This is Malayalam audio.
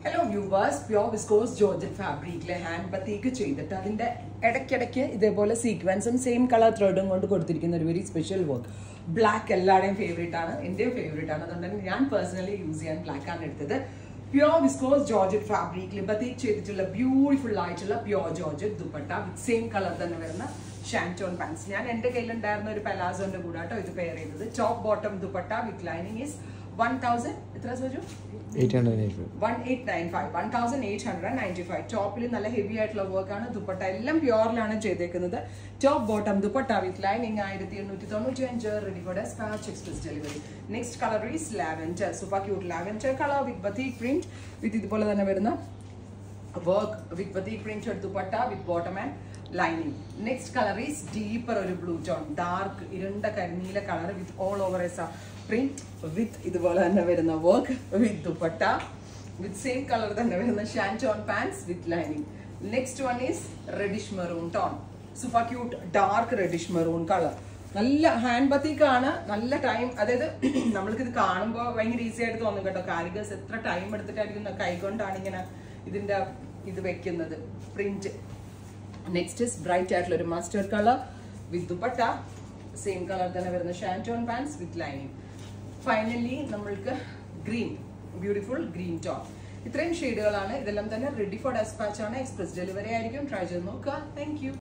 hello viewers pure viscose georgette ഫാബ്രിക്കിലെ ഹാൻഡ് ബത്തേക്ക് ചെയ്തിട്ട് അതിന്റെ ഇടയ്ക്കിടയ്ക്ക് ഇതേപോലെ സീക്വൻസും സെയിം കളർ ത്രെഡും കൊണ്ട് കൊടുത്തിരിക്കുന്ന ഒരു വെരി സ്പെഷ്യൽ വർക്ക് ബ്ലാക്ക് എല്ലാവരുടെയും ഫേവറേറ്റ് ആണ് എന്റെയും ഫേവറേറ്റ് ആണ് അതുകൊണ്ട് തന്നെ ഞാൻ പേഴ്സണലി യൂസ് ചെയ്യാൻ ബ്ലാക്ക് ആണ് എടുത്തത് പ്യോർ വിസ്കോസ് ജോർജറ്റ് ഫാബ്രിക്കിൽ ബത്തേക്ക് ചെയ്തിട്ടുള്ള ബ്യൂട്ടിഫുൾ ആയിട്ടുള്ള pure georgette dupatta with same colour തന്നെ വരുന്ന ഷാൻറ്റോൺ പാൻസ് ഞാൻ എന്റെ കയ്യിലുണ്ടായിരുന്ന ഒരു പലാസോന്റെ കൂടെ കേട്ടോ ഇത് പെയർ ചെയ്തത് top bottom dupatta with lining is one thousand എത്ര സോജു eight hundred eight five one eight nine five one thousand eight hundred ninety five ടോപ്പിൽ നല്ല ഹെവി ആയിട്ടുള്ള വർക്കാണ് ദുപ്പട്ട എല്ലാം പ്യോറിലാണ് ചെയ്തേക്കുന്നത് top bottom dupatta with lining ആയിരത്തി എണ്ണൂറ്റി തൊണ്ണൂറ്റി അഞ്ച് ready for dispatch express delivery next colour is lavender super cute lavender colour with batik print with ഇതുപോലെ തന്നെ വരുന്ന work with batik print dupatta with bottom and lining next colour is deeper ഒരു ബ്ലൂ ടോൺ ഡാർക്ക് ഇരുണ്ട കരിനീല colour with all over S print with ഇതുപോലെ തന്നെ വരുന്ന work with dupatta with same colour തന്നെ വരുന്ന shantoon pants with lining next one is reddish maroon tone super cute dark reddish maroon colour നല്ല ഹാൻഡ് ബത്തിക്കാണ് നല്ല ടൈം അതായത് നമ്മൾക്ക് ഇത് കാണുമ്പോൾ ഭയങ്കര ഈസി ആയിട്ട് തോന്നും കേട്ടോ കാരിഗേഴ്സ് എത്ര ടൈം എടുത്തിട്ടായിരിക്കും കൈകൊണ്ടാണ് ഇങ്ങനെ ഇതിന്റെ ഇത് വെക്കുന്നത് പ്രിന്റ് നെക്സ്റ്റ് ഇസ് ബ്രൈറ്റ് ആയിട്ടുള്ള ഒരു mustard colour with dupatta same colour തന്നെ വരുന്ന shantoon pants with lining finally നമ്മൾക്ക് ഗ്രീൻ ബ്യൂട്ടിഫുൾ ഗ്രീൻ ടോപ്പ് ഇത്രയും ഷെയ്ഡുകളാണ് ഇതെല്ലാം തന്നെ റെഡി ഫോർ ഡെസ്പാച്ച് ആണ് എക്സ്പ്രസ് ഡെലിവറി ആയിരിക്കും ട്രൈ ചെയ്ത് നോക്കുക താങ്ക്